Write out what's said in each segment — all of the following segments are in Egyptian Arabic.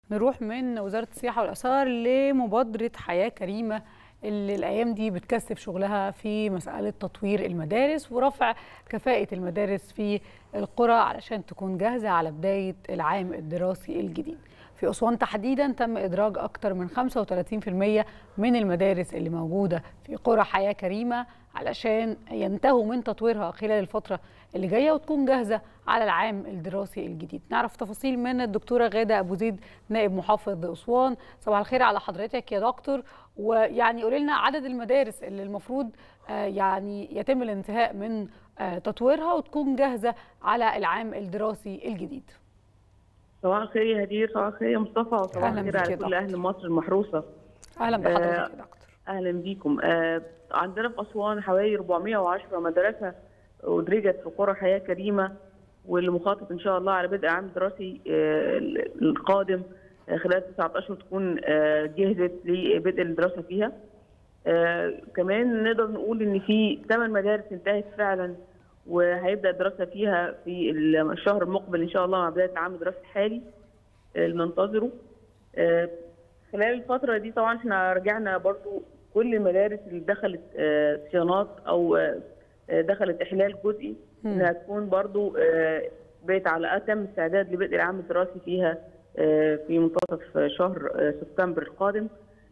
نروح من وزارة السياحة والآثار لمبادرة حياة كريمة اللي الأيام دي بتكثف شغلها في مسألة تطوير المدارس ورفع كفاءة المدارس في القرى علشان تكون جاهزة على بداية العام الدراسي الجديد في أسوان تحديدا تم إدراج أكثر من 35% من المدارس اللي موجودة في قرى حياة كريمة علشان ينتهوا من تطويرها خلال الفترة اللي جاية وتكون جاهزة على العام الدراسي الجديد نعرف تفاصيل من الدكتورة غادة أبو زيد نائب محافظ أسوان صباح الخير على حضرتك يا دكتور ويعني قولي لنا عدد المدارس اللي المفروض يعني يتم الانتهاء من تطويرها وتكون جاهزة على العام الدراسي الجديد صباح الخير يا هدير صباح الخير يا مصطفى وصباح الخير على كل اهل مصر المحروسه اهلا بحضرتك يا دكتور اهلا بيكم آه عندنا في اسوان حوالي 410 مدرسه ادرجت في قرى حياه كريمه واللي مخطط ان شاء الله على بدء العام الدراسي آه القادم آه خلال تسعة اشهر تكون آه جهزت لبدء الدراسه فيها آه كمان نقدر نقول ان في ثمان مدارس انتهت فعلا وهيبدا الدراسه فيها في الشهر المقبل ان شاء الله مع بدايه العام الدراسي الحالي المنتظره خلال الفتره دي طبعا احنا رجعنا برضو كل المدارس اللي دخلت صيانات او دخلت احلال جزئي انها تكون برضو بقت على اتم استعداد لبدء العام الدراسي فيها في منتصف شهر سبتمبر القادم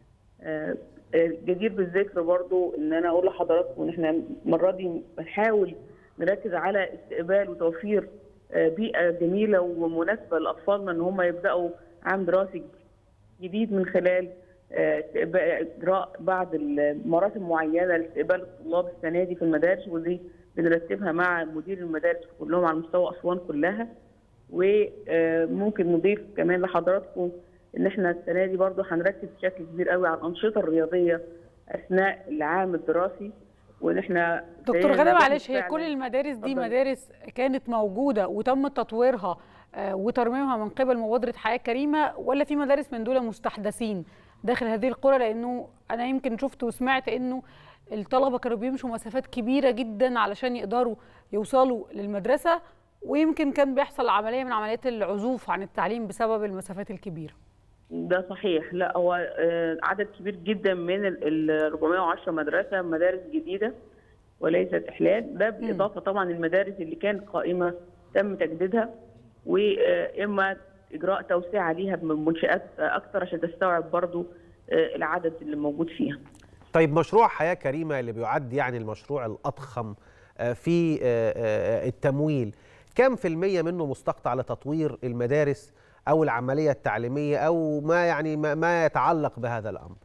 جدير بالذكر برضو ان انا اقول لحضراتكم ان احنا المره دي بنحاول نركز على استقبال وتوفير بيئه جميله ومناسبه لاطفالنا ان هم يبداوا عام دراسي جديد من خلال اجراء بعض المراسم معينه لاستقبال الطلاب السنه دي في المدارس ودي بنرتبها مع مدير المدارس كلهم على مستوى اسوان كلها وممكن نضيف كمان لحضراتكم ان احنا السنه دي برضه هنركز بشكل كبير قوي على الانشطه الرياضيه اثناء العام الدراسي وان احنا دكتور غادة معلش هي كل المدارس دي مدارس كانت موجوده وتم تطويرها وترميمها من قبل مبادره حياه كريمه ولا في مدارس من دول مستحدثين داخل هذه القرى لانه انا يمكن شفت وسمعت انه الطلبه كانوا بيمشوا مسافات كبيره جدا علشان يقدروا يوصلوا للمدرسه ويمكن كان بيحصل عمليه من عمليات العزوف عن التعليم بسبب المسافات الكبيره ده صحيح لا هو عدد كبير جدا من ال 410 مدرسه مدارس جديده وليست احلال ده بالاضافه طبعا المدارس اللي كانت قائمه تم تجديدها واما اجراء توسعه ليها بمنشات اكثر عشان تستوعب برضو العدد اللي موجود فيها. طيب مشروع حياه كريمه اللي بيعد يعني المشروع الاضخم في التمويل كم في المية منه مستقطع لتطوير المدارس او العمليه التعليميه او ما يعني ما يتعلق بهذا الامر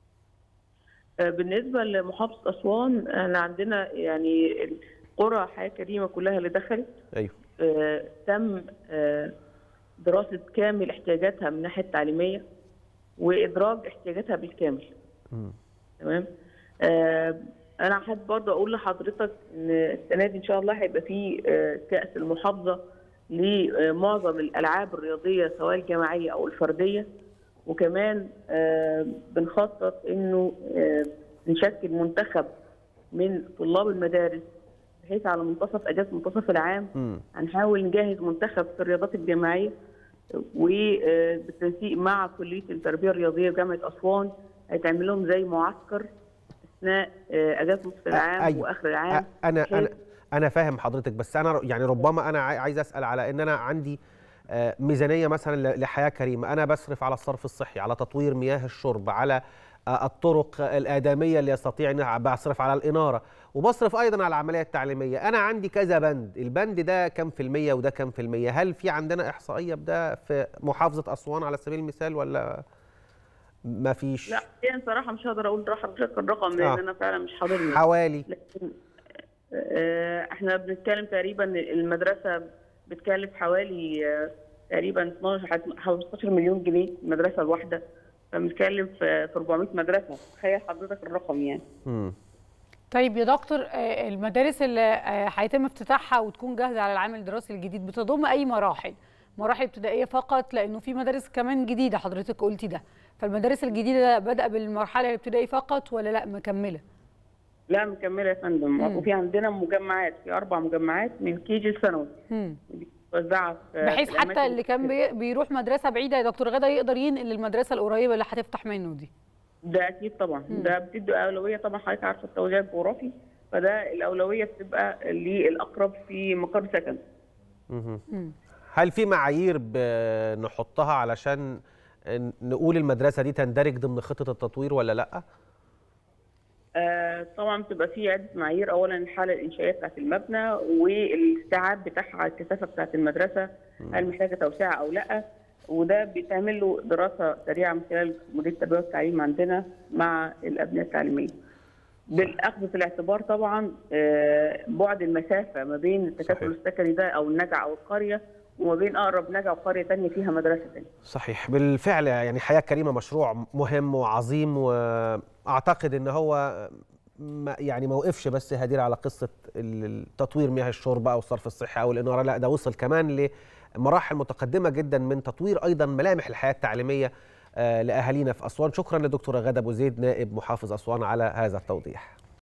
بالنسبه لمحافظه اسوان احنا عندنا يعني قرى حياه كريمه كلها اللي دخلت ايوه آه تم آه دراسه كامل احتياجاتها من الناحيه التعليميه وادراج احتياجاتها بالكامل م. تمام آه انا حابب برضه اقول لحضرتك ان السنه دي ان شاء الله هيبقى في آه كاس المحافظه لمعظم الالعاب الرياضيه سواء الجماعيه او الفرديه وكمان آه بنخطط انه آه نشكل منتخب من طلاب المدارس بحيث على منتصف اجازه منتصف العام م. هنحاول نجهز منتخب في الرياضات الجماعيه وبالتنسيق مع كليه التربيه الرياضيه بجامعه اسوان هيتعمل لهم زي معسكر اثناء آه اجازه نصف العام أيوة. واخر العام انا انا انا فاهم حضرتك بس انا يعني ربما انا عايز اسال على ان انا عندي ميزانيه مثلا لحياه كريمه انا بصرف على الصرف الصحي على تطوير مياه الشرب على الطرق الادميه اللي يستطيع ان بصرف على الاناره وبصرف ايضا على العمليه التعليميه انا عندي كذا بند البند ده كم في الميه وده كم في الميه هل في عندنا احصائيه بده في محافظه اسوان على سبيل المثال ولا ما فيش لا يعني صراحه مش هقدر اقول لحضرتك الرقم لان آه. انا فعلا مش حاضرني حوالي لكن احنا بنتكلم تقريبا المدرسه بتكلف حوالي تقريبا 12 15 مليون جنيه المدرسه الواحده فبنتكلم في 400 مدرسه تخيل حضرتك الرقم يعني امم طيب يا دكتور المدارس اللي هيتم افتتاحها وتكون جاهزه على العام الدراسي الجديد بتضم اي مراحل مراحل ابتدائيه فقط لانه في مدارس كمان جديده حضرتك قلتي ده فالمدارس الجديده بدأ بالمرحله الابتدائيه فقط ولا لا مكمله لا مكمله يا فندم وفي عندنا مجمعات في اربع مجمعات من كي جي ثانوي توزعها في بحيث في حتى الأماكن اللي كان بي- بيروح مدرسه بعيده يا دكتور غدا يقدر ينقل المدرسه القريبه اللي هتفتح منه دي ده اكيد طبعا ده بتدي اولويه طبعا حضرتك عارفه التوزيع الجغرافي فده الاولويه بتبقى للاقرب في مقر سكن مهم. هل في معايير بنحطها علشان نقول المدرسه دي تندرج ضمن خطه التطوير ولا لا؟ آه طبعا بتبقى في عده معايير اولا الحاله الانشائيه بتاعت المبنى والاستيعاب بتاعها الكثافه بتاعت المدرسه هل محتاجه توسعه او لا وده بيتعمل له دراسه سريعه من خلال مديريه التربيه والتعليم عندنا مع الابناء التعليميه. بالاخذ في الاعتبار طبعا آه، بعد المسافه ما بين التكتل صحيح. السكني ده او النجع او القريه وما بين اقرب نجع وقريه ثانيه فيها مدرسه ثانيه. صحيح بالفعل يعني حياه كريمه مشروع مهم وعظيم واعتقد ان هو ما يعني ما وقفش بس هدير على قصه التطوير مياه الشرب او الصرف الصحي او الاناره لا ده وصل كمان لمراحل متقدمه جدا من تطوير ايضا ملامح الحياه التعليميه آه، لاهالينا في اسوان شكرا لدكتوره غاده ابو زيد نائب محافظ اسوان على هذا التوضيح